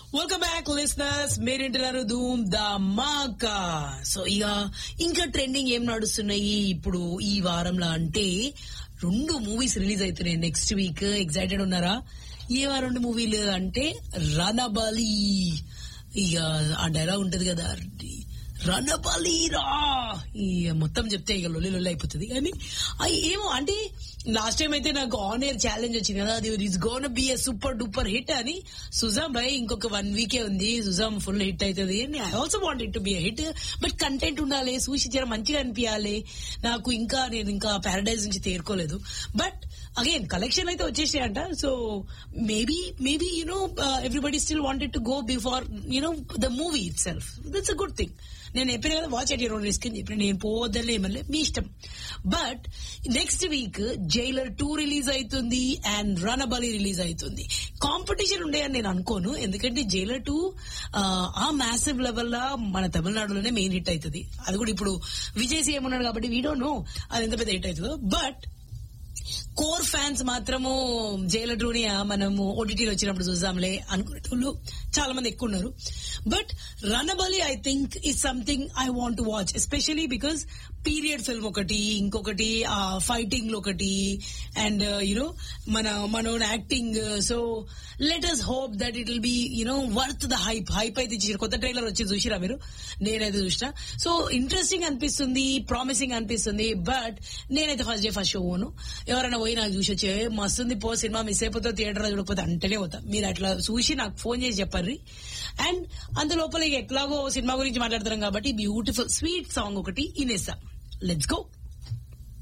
welcome back listeners మీరు వింటున్నారు ధూమ్ ద మాకా సో ఇక ఇంకా ట్రెండింగ్ ఏం నడుస్తున్నాయి ఇప్పుడు ఈ వారంలో అంటే రెండు మూవీస్ రిలీజ్ అవుతున్నాయి నెక్స్ట్ వీక్ ఎక్సైటెడ్ ఉన్నారా ఏవా రెండు మూవీలు అంటే రణబలి ఇక ఆ డైలాగ్ ఉంటది కదా రణబలి రా ఈ మొత్తం చెప్తే ఇక లొల్లి లొల్లి అయిపోతుంది కానీ అవి ఏమో అంటే లాస్ట్ టైం అయితే నాకు ఆన్ ఎయిర్ ఛాలెంజ్ వచ్చింది కదా అది is gonna be a super duper hit అని సుజామ్ భాయ్ ఇంకొక వన్ వీకే ఉంది సుజామ్ ఫుల్ హిట్ అవుతుంది I also want it to be hit but content ఉండాలి చూసి జర మంచిగా అనిపించాలి నాకు ఇంకా నేను ఇంకా పారడైజ్ నుంచి తేరుకోలేదు బట్ అగైన్ కలెక్షన్ అయితే వచ్చేసాయంట so maybe maybe you know everybody still wanted to go before you know the movie itself that's a good thing నేను చెప్పిన కదా వాచ్ అట్ యూర్ రిస్క్ అని చెప్పిన నేను పోవద్దలే ఏమలే మీ ఇష్టం but next week Jailer two release అవుతుంది అండ్ రణబలి రిలీజ్ అవుతుంది కాంపిటీషన్ ఉండే అని నేను అనుకోను ఎందుకంటే జైలర్ టూ ఆ మ్యాసివ్ లెవెల్ లా మన తమిళనాడులోనే మెయిన్ హిట్ అవుతుంది అది కూడా ఇప్పుడు విజయ్ సీఎం ఉన్నాడు కాబట్టి వీ డోంట్ నో అది ఎంత పెద్ద హిట్ అవుతుందో బట్ కోర్ ఫ్యాన్స్ మాత్రము జైల టూని మనము ఓటీటీలో వచ్చినప్పుడు చూద్దాంలే అనుకునేటోళ్ళు చాలా మంది ఎక్కువ ఉన్నారు but Ranabali I think is something I want to watch especially because period film ఒకటి ఇంకొకటి ఫైటింగ్ ఒకటి అండ్ యునో మన మన acting so let us hope that it will be you know worth the hype hype అయితే ఇచ్చారు కొత్త ట్రైలర్ వచ్చి చూసిరా మీరు నేనైతే చూసిన సో ఇంట్రెస్టింగ్ అనిపిస్తుంది ప్రామిసింగ్ అనిపిస్తుంది బట్ నేనైతే ఫస్ట్ డే ఫస్ట్ షో పోను ఎవరైనా పోయి నాకు చూసి వచ్చే మస్తుంది పో సినిమా మిస్ అయిపోతే థియేటర్ లో చూడకపోతే అంటేనే పోతా మీరు అట్లా చూసి నాకు ఫోన్ చేసి చెప్పర్రి అండ్ అంత లోపల ఎట్లాగో సినిమా గురించి మాట్లాడుతున్నాం కాబట్టి బ్యూటిఫుల్ స్వీట్ సాంగ్ ఒకటి ఇనేసా లెట్స్ గో